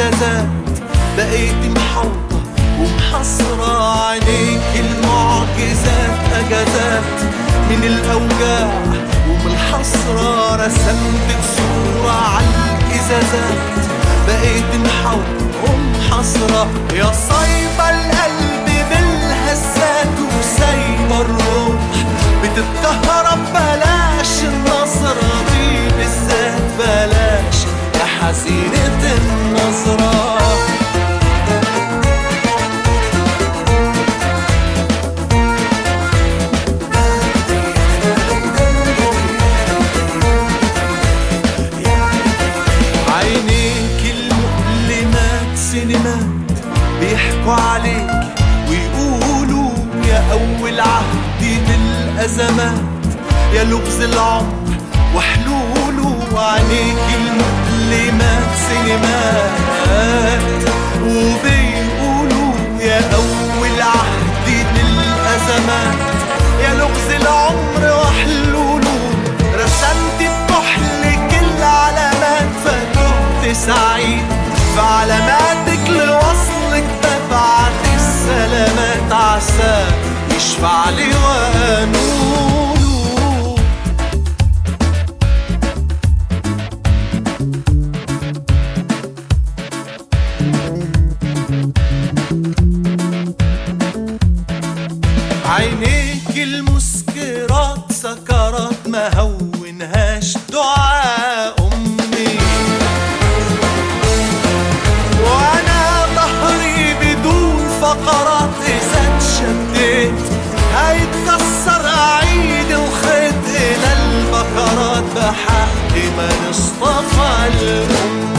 الإزازات بقيت محوطة ومحصرة عينيك المعجزات أجازات من الأوجاع ومن الحسرة رسمت صورة على الإزازات بقيت محوطة ومحصرة يا صايبة القلب بالهزات وسايبة الروح بتتكهرب بلاش النظرة دي بالذات بلاش يا حزينة النظرة عينيك المؤلمات سينمات بيحكوا عليك ويقولوا يا أول عهدي بالأزمات يا لغز العمر وحلوله عينيك المؤلمات سينمات وبيقولوا يا أول عهدي بالأزمات يا لغز العمر وحلوله رسمت بكحل كل علامات فتهت سعيد في علاماتك لوصلك ببعت السلامات عسى يشفع لي وانوله عينيك المسكرات سكرات ما هونهاش دعاء امي وانا ظهري بدون فقرات اذا اتشديت هيتكسر اعيد الخيط الى البكرات بحق من اصطفى الامي